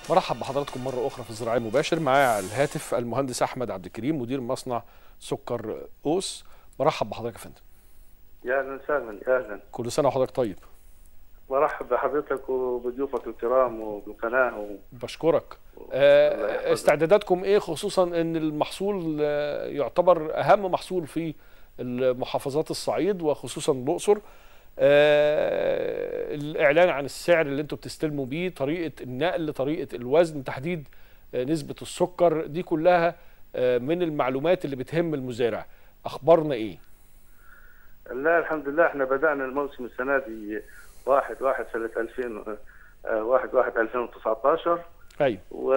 مرحب بحضراتكم مرة أخرى في الزراعية مباشر معايا على الهاتف المهندس أحمد عبد الكريم مدير مصنع سكر أوس مرحب بحضرتك يا فندم يا اهلا وسهلا يا اهلا كل سنة وحضرتك طيب مرحب بحضرتك وبضيوفك الكرام وبالقناه و... بشكرك الله آه، يحفظك. استعداداتكم إيه خصوصا أن المحصول آه، يعتبر أهم محصول في المحافظات الصعيد وخصوصا الأقصر آه، الإعلان عن السعر اللي أنتم بتستلموا بيه طريقة النقل طريقة الوزن تحديد آه، نسبة السكر دي كلها آه، من المعلومات اللي بتهم المزارع أخبارنا إيه؟ لا الحمد لله احنا بدانا الموسم السنه دي 1 1 سنه 2000 آه، 1 1 2019 أيوه و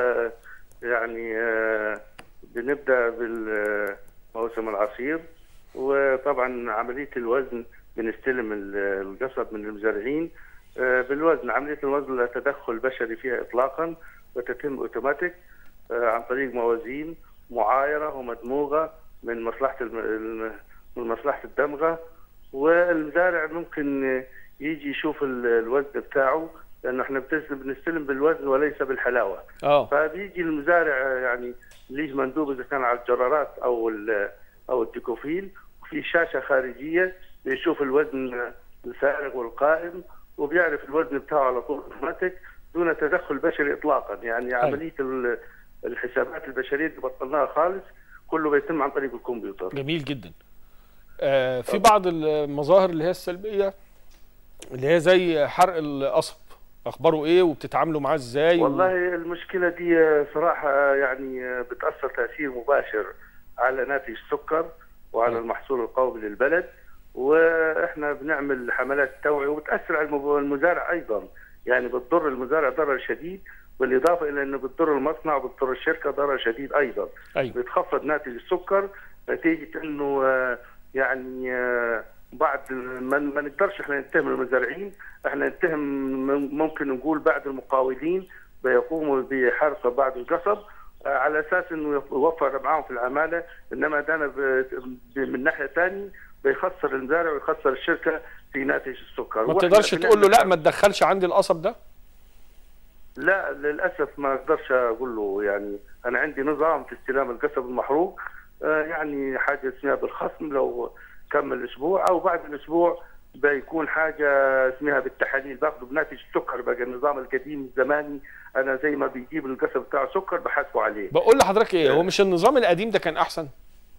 يعني آه، بنبدا بالموسم العصير وطبعا عمليه الوزن بنستلم ال- القصب من المزارعين آه، بالوزن عمليه الوزن لا تدخل بشري فيها اطلاقا وتتم اوتوماتيك آه، عن طريق موازين معايره ومدموغه من مصلحه الم- الم- من مصلحه الدمغه والمزارع ممكن يجي يشوف ال- الوزن بتاعه لانه احنا بتس- بنستلم بالوزن وليس بالحلاوه اه فبيجي المزارع يعني ليه مندوب اذا كان على الجرارات او ال- او الديكوفيل وفي شاشه خارجيه بيشوف الوزن الفارغ والقائم وبيعرف الوزن بتاعه على طول اوتوماتيك دون تدخل بشري اطلاقا يعني عمليه ال- الحسابات البشريه اللي بطلناها خالص كله بيتم عن طريق الكمبيوتر جميل جدا آه في بعض المظاهر اللي هي السلبيه اللي هي زي حرق القصب اخباره ايه وبتتعاملوا معاه ازاي و- والله المشكلة دي صراحة يعني بتأثر تأثير مباشر على ناتج السكر وعلى نعم. المحصول القومي للبلد واحنا بنعمل حملات توعية وبتأثر على المب- المزارع أيضا يعني بتضر المزارع ضرر شديد بالإضافة إلى أنه بتضر المصنع وبتضر الشركة ضرر شديد أيضا ايوه بتخفض ناتج السكر نتيجة انه آه، يعني آه، بعد ما ما نقدرش احنا نتهم المزارعين احنا نتهم مم- ممكن نقول بعد المقاولين بيقوموا بحرق بعض القصب آه، على اساس انه يوفر معاهم في العماله انما ده أنا ب- ب- من ناحيه ثانيه بيخسر المزارع ويخسر الشركه في ناتج السكر ما وإحنا تقدرش بنعمل تقول له لا حاجة- ما تدخلش عندي القصب ده لا للاسف ما اقدرش اقول له يعني انا عندي نظام في استلام القصب المحروق آه، يعني حاجه اسمها بالخصم لو كمل اسبوع او بعد الاسبوع بيكون حاجه اسمها بالتحاليل باخده بناتج السكر بقى النظام القديم الزماني انا زي ما بيجيب القصب بتاعه سكر بحاسبه عليه بقول لحضرتك ايه هو مش النظام القديم ده كان احسن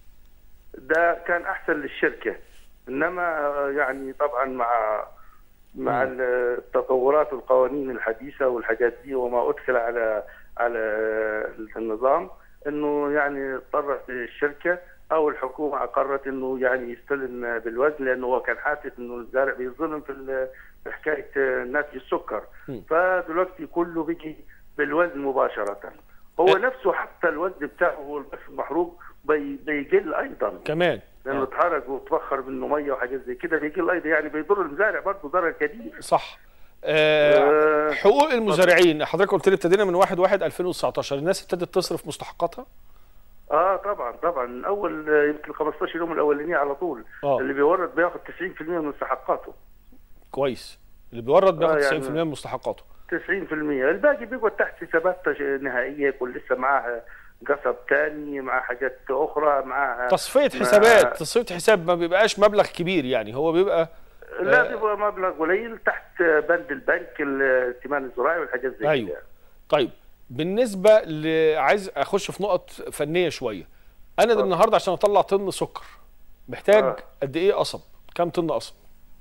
ده كان احسن للشركه انما آه، يعني طبعا مع مع مم. التطورات والقوانين الحديثه والحاجات دي وما ادخل على على النظام انه يعني اضطرت الشركه او الحكومه اقرت انه يعني يستلم بالوزن لانه هو كان حاسس انه الزارع بيظلم في ال- في حكايه ناتج السكر مم. فدلوقتي كله بيجي بالوزن مباشره هو أه. نفسه حتى الوزن بتاعه هو بس المحروق بي بيقل ايضا كمان لانه آه. اتحرق وتبخر منه ميه وحاجات زي كده بيقل ايضا يعني بيضر المزارع برضه ضرر كبير صح آه آه، حقوق المزارعين حضرتك قلت لي ابتدينا من 1 1 2019 الناس ابتدت تصرف مستحقاتها اه طبعا طبعا من اول آه، يمكن 15 يوم الاولانيه على طول آه. اللي بيورد بياخد 90% من مستحقاته كويس اللي بيورد بياخد آه، 90% يعني- من مستحقاته 90% الباقي بيقعد تحت حسابات تش- نهائيه يكون لسه معاه قصب ثاني مع حاجات اخرى مع تصفيه ما- حسابات تصفيه حساب ما بيبقاش مبلغ كبير يعني هو بيبقى لا آه. بيبقى مبلغ قليل تحت بند البنك الائتمان الزراعي والحاجات زي أيوة. كده طيب بالنسبه ل عايز اخش في نقط فنيه شويه انا ده اتفضل. النهارده عشان اطلع طن سكر محتاج آه. قد ايه قصب كام طن قصب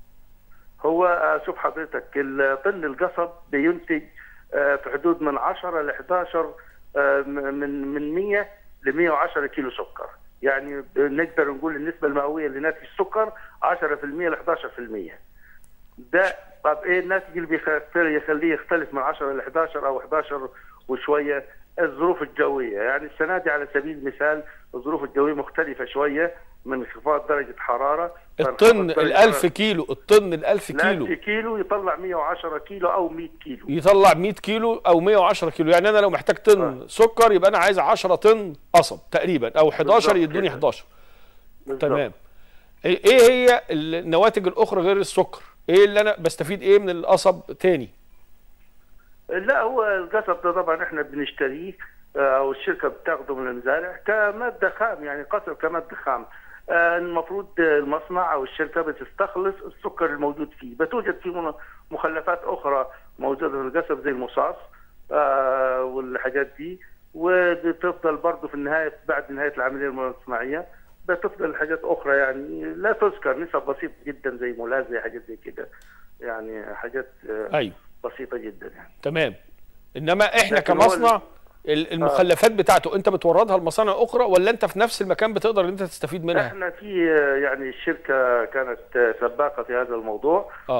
هو آه، شوف حضرتك ال- طن القصب بينتج آه، في حدود من 10 ل 11 آه، م- من من 100 ل 110 كيلو سكر يعني نقدر نقول النسبه المئويه لناتج السكر 10% ل 11% ده طب ايه الناتج اللي بيخ- يخليه يختلف من 10 ل 11 او 11 وشويه الظروف الجويه يعني السنه دي على سبيل المثال الظروف الجويه مختلفه شويه من انخفاض درجه حراره الطن فانخفاض درجة الألف كيلو الطن الألف لا كيلو في كيلو يطلع 110 كيلو او 100 كيلو يطلع 100 كيلو او 110 كيلو يعني انا لو محتاج طن سكر يبقى انا عايز 10 طن قصب تقريبا او 11 بالظبط يدوني كده. 11 بالظبط. تمام ايه إيه هي النواتج الاخرى غير السكر ايه اللي انا بستفيد ايه من القصب تاني لا هو القصب ده طبعا احنا بنشتريه آه، او الشركه بتاخده من المزارع كماده خام يعني قصب كماده خام آه، المفروض المصنع او الشركه بتستخلص السكر الموجود فيه بتوجد فيه من- مخلفات اخرى موجوده في القصب زي المصاص آه، والحاجات دي وبتفضل برضه في النهايه بعد نهايه العمليه المصنعيه بتفضل حاجات اخرى يعني لا تذكر نسب بسيطه جدا زي مولاذ زي حاجات زي كده يعني حاجات آه، ايوه بسيطه جدا يعني تمام انما احنا لكن هو كمصنع ال- المخلفات بتاعته انت بتوردها لمصانع اخرى ولا انت في نفس المكان بتقدر ان انت تستفيد منها احنا في آه، يعني الشركه كانت آه، سباقه في هذا الموضوع اه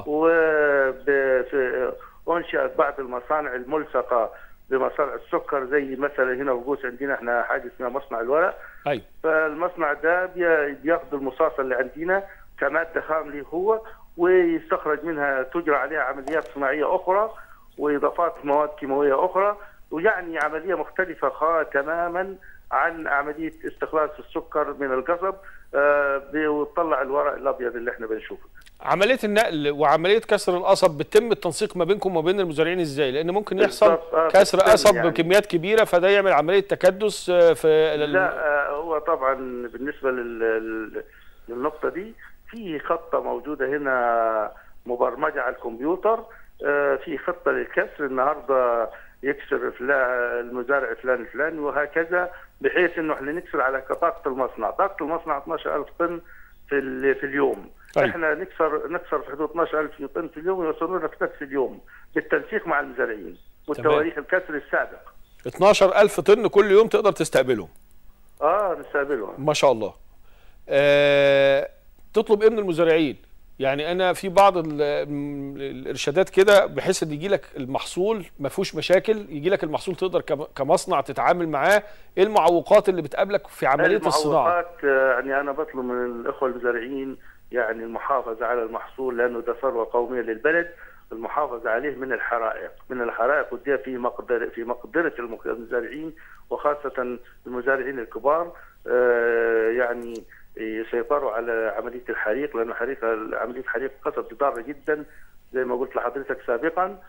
وانشئت بعض المصانع الملصقه بمصانع السكر زي مثلا هنا في قوس عندنا احنا حاجه اسمها مصنع الورق ايوه فالمصنع ده بي- بياخد المصاصه اللي عندنا كماده خام ليه هو ويستخرج منها تجرى عليها عمليات صناعيه اخرى واضافات مواد كيماويه اخرى ويعني عمليه مختلفه خا تماما عن عمليه استخلاص السكر من القصب آه، بي- وتطلع الورق الابيض اللي احنا بنشوفه. عمليه النقل وعمليه كسر القصب بتتم التنسيق ما بينكم وما بين المزارعين ازاي لان ممكن يحصل بالضبط، آه، كسر بتتم قصب يعني. بكميات كبيره فده يعمل عمليه تكدس آه، في ال- لا آه، هو طبعا بالنسبه لل- لل- للنقطه دي في خطه موجوده هنا مبرمجه على الكمبيوتر آه، في خطه للكسر النهارده يكسر فلا- المزارع فلان الفلاني وهكذا بحيث انه احنا نكسر على طاقه المصنع، طاقه المصنع 12000 طن في ال- في اليوم طيب. احنا نكسر نكسر في حدود 12000 طن في اليوم يوصلوا لنا في نفس اليوم بالتنسيق مع المزارعين والتواريخ الكسر السابق 12000 طن كل يوم تقدر تستقبلهم اه نستقبلهم ما شاء الله آه، تطلب ايه من المزارعين يعني انا في بعض ال- م- الارشادات كده بحيث ان يجي لك المحصول ما فيهوش مشاكل يجي لك المحصول تقدر كم- كمصنع تتعامل معاه ايه المعوقات اللي بتقابلك في عمليه الصناعه المعوقات آه، يعني انا بطلب من الاخوه المزارعين يعني المحافظه على المحصول لانه ده ثروه قوميه للبلد المحافظه عليه من الحرائق من الحرائق ودي في مقدر في مقدره المك- المزارعين وخاصه المزارعين الكبار آه، يعني يسيطروا على عمليه الحريق لانه حريق عمليه حريق القصب دي ضاره جدا زي ما قلت لحضرتك سابقا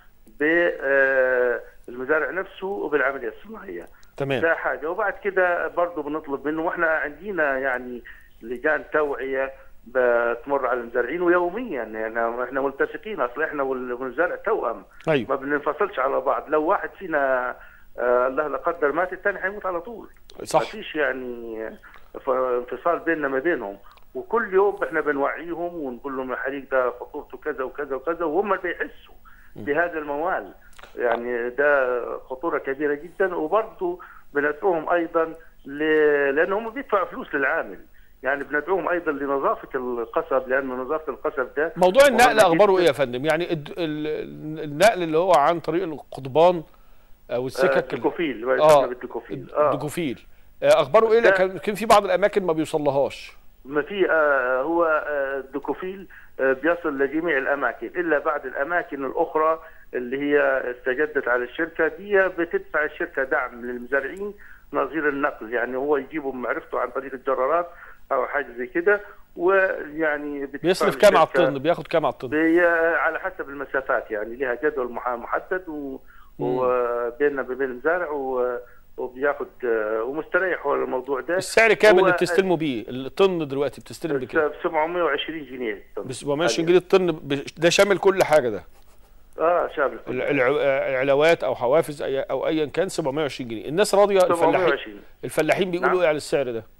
بالمزارع نفسه وبالعمليه الصناعيه تمام ده حاجه وبعد كده برضه بنطلب منه واحنا عندنا يعني لجان توعيه بتمر على المزارعين ويوميا يعني احنا ملتصقين اصل احنا والمزارع توأم ايوه ما بننفصلش على بعض لو واحد فينا آه الله لا قدر مات الثاني هيموت على طول ما صح فيش يعني ف- انفصال بيننا ما بينهم وكل يوم احنا بنوعيهم ونقول لهم الحريق ده خطورته كذا وكذا وكذا وهم اللي بيحسوا بهذا الموال يعني ده خطوره كبيره جدا وبرضه بندعوهم ايضا ل... لان هم بيدفعوا فلوس للعامل يعني بندعوهم ايضا لنظافه القصب لان نظافه القصب ده موضوع النقل مهمة اخباره جداً. ايه يا فندم يعني الد- ال- النقل اللي هو عن طريق القضبان او آه، السكك ال- الديكوفيل ما اه يسمى بالديكوفيل اه الديكوفيل آه، اخباره ايه ده- لكن كان في بعض الاماكن ما بيوصلهاش ما في آه هو آه الديكوفيل آه بيصل لجميع الاماكن الا بعض الاماكن الاخرى اللي هي استجدت على الشركه دي بتدفع الشركه دعم للمزارعين نظير النقل يعني هو يجيبه بمعرفته عن طريق الجرارات او حاجه زي كده ويعني بتدفع بيصرف كام على الشركة الطن بياخد كام على الطن بي- على حسب المسافات يعني لها جدول مح- محدد و- وبيننا وبين المزارع و- وبياخد آه، ومستريح هو الموضوع ده السعر كام هو اللي بتستلموا بيه الطن دلوقتي بتستلم بكام ب 720 جنيه ب 720 جنيه الطن ب- ده شامل كل حاجه ده اه شامل ال- الع- العلاوات او حوافز أي او ايا كان 720 جنيه الناس راضيه الفلاحين 720 الفلاحين بيقولوا نعم. ايه على السعر ده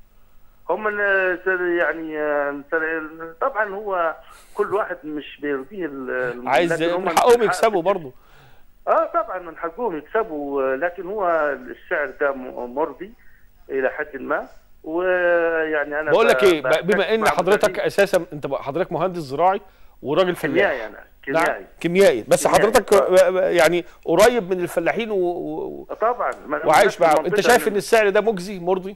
هم ال- يعني آه، طبعا هو كل واحد مش بيرضيه ال- الم- عايز لكن هم من حقهم من حق- يكسبوا برضه اه طبعا من حقهم يكسبوا آه، لكن هو السعر ده م- مرضي الى حد ما ويعني انا بقول ب- لك ايه ب- بحتك بما ان مع حضرتك مزارعين. اساسا انت بقى- حضرتك مهندس زراعي وراجل فلاح كيميائي انا نعم كيميائي كيميائي بس كيميائي. حضرتك آه، يعني قريب من الفلاحين و... و... طبعا ما- وعايش نفس معاهم انت المنطقة شايف اللي- ان السعر ده مجزي مرضي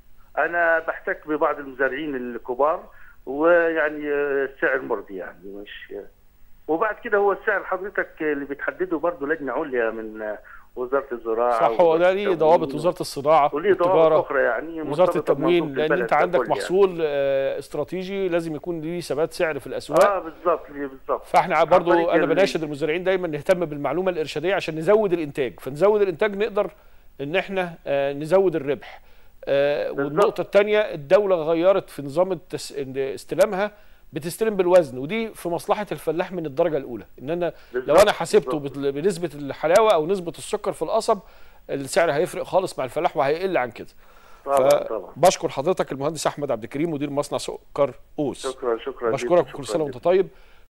انا بحتك ببعض المزارعين الكبار ويعني آه، السعر مرضي يعني مش وبعد كده هو السعر حضرتك اللي بتحدده برضه لجنه عليا من آه، وزاره الزراعه صح هو ده ووزارة ليه ضوابط التموين وزاره الزراعه وليه ضوابط والتجاره اخرى يعني وزاره مرتبطة التموين بموضوع لان البلد انت ده عندك كله يعني. محصول آه، استراتيجي لازم يكون ليه ثبات سعر في الاسواق اه بالظبط ليه بالظبط فاحنا عن برضو طريق انا ال- بناشد المزارعين دايما نهتم بالمعلومه الارشاديه عشان نزود الانتاج فنزود الانتاج نقدر ان احنا آه، نزود الربح آه، بالظبط. والنقطه الثانيه الدوله غيرت في نظام التس... إن استلامها بتستلم بالوزن ودي في مصلحه الفلاح من الدرجه الاولى ان انا لو بالظبط، انا حسبته بالظبط. بت- بنسبه الحلاوه او نسبه السكر في القصب السعر هيفرق خالص مع الفلاح وهيقل عن كده طبعا طبعا بشكر حضرتك المهندس احمد عبد الكريم مدير مصنع سكر اوس شكرا شكرا بشكرك جداً، كل شكراً سنه جداً. وانت طيب